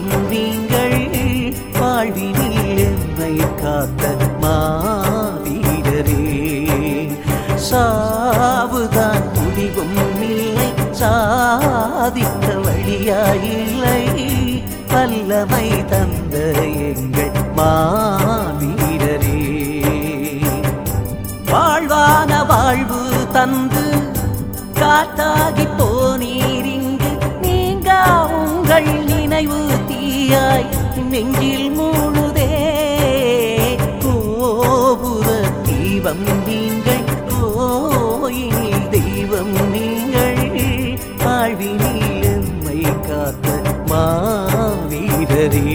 முடிவும் நீங்கள் வாழ்வினில் எம்மை காத்த மாவீரரே சாவுதான் முடிவும் இல்லை சாதிக்க வழியாயில்லை வல்லமை தந்த எங்கள் மாவீரரே வாழ்வான வாழ்வு தந்து காத்தாகி போனீரிங்கு நீங்க உங்கள் நினைவு தீயாய் நெஞ்சில் மூழுதே கோபுர தீபம் நீங்கள் கோயில் தெய்வம் நீங்கள் வாழ்வினில் எம்மை காத்த மாவீரரே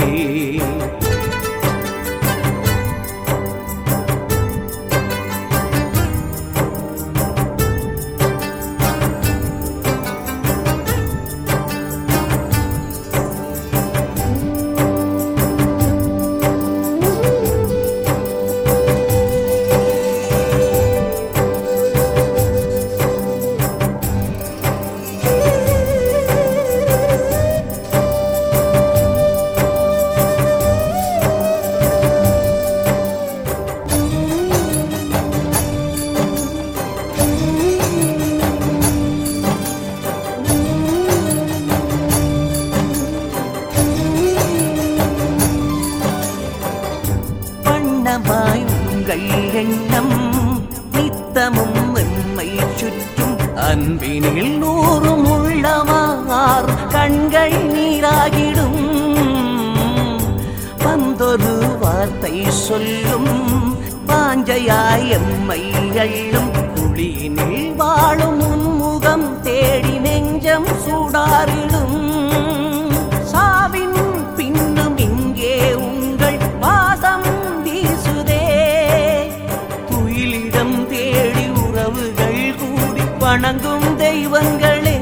வண்ணமாய் உங்கள் எண்ணம் நித்தமும் வெண்மை சுற்றும் அன்பினில் நூறும் உள்ளமார் கண்கள் நீராகிடும் வந்தொரு வார்த்தை சொல்லும் பாஞ்சையாய் எம்மை அள்ளும் குழியினில் வாழும் உன்முகம் தேடி நெஞ்சம் சூடாரிடும் சாவின் பின்னும் இங்கே உங்கள் வாசம் வீசுதே துயிலிடம் தேடி உறவுகள் கூடி வணங்கும் தெய்வங்களே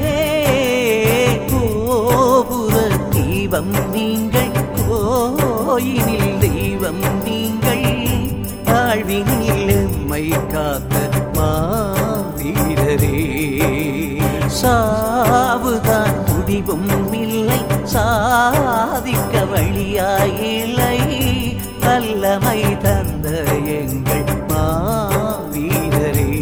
கோபுர தீபம் நீங்கள் கோயிலில் தெய்வம் நீங்கள் வாழ்வினில் எம்மை காத்த மாவீரரே சாவுதான் முடிவும் இல்லை சாதிக்க வழியாயில்லை வல்லமை தந்த எங்கள் மாவீரரே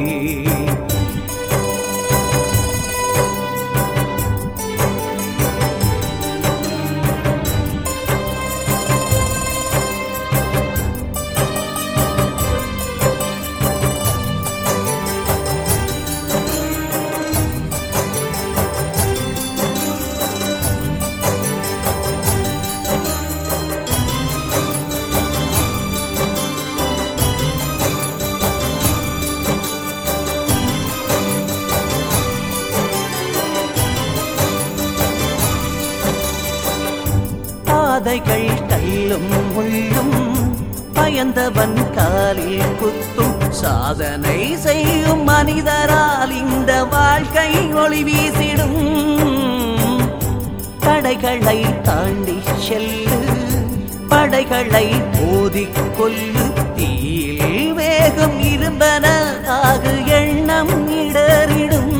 பாதைகள் கல்லும் முள்ளும் பயந்தவன் காலில் குத்தும் சாதனை செய்யும் மனிதரால் இந்த வாழ்க்கை ஒளி வீசிடும் தடைகளை தாண்டி செல்லு படைகளை மோதிக் கொல்லு தீயில் வேகம் இரும்பன ஆகு எண்ணம் இடறிடும்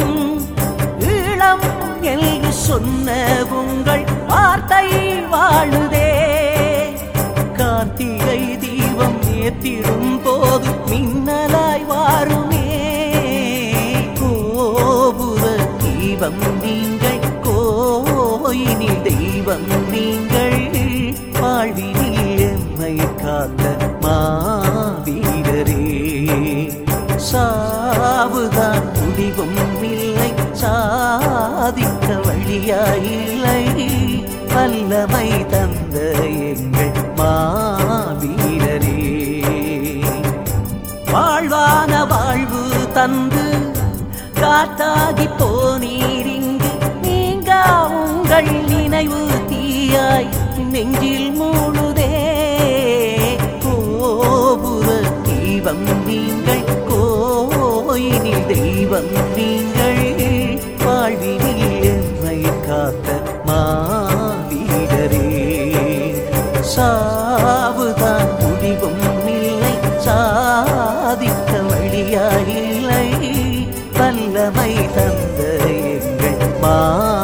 ஈழம் என்று சொன்ன உங்கள் வார்த்தை வாழுதே கார்த்திகை தீபம் ஏத்திடும் போது மின்னலாய் வாருமே கோபுர தீபம் நீங்கள் கோயினில் தெய்வம் நீங்கள் வாழ்வினில் எம்மை காத்த மாவீரரே சாவுதான் முடிவும் இல்லை சாதிக்க வழியாயில்லை வல்லமை தந்த எங்கள் மாவீரரே வாழ்வான வாழ்வு தந்து காத்தாகி போனீரிங்கு நீங்க உங்கள் நினைவு தீயாய் நெஞ்சில் மூழுதே கோபுர தீபம் நீங்கள் கோயிலில் தெய்வம் நீங்கள் வாழ்வினில் எம்மை காத்த மாவீரரே சாவுதான் முடிவும் இல்லை சாதிக்க வழியாயில்லை வல்லமை தந்த எங்கள் மா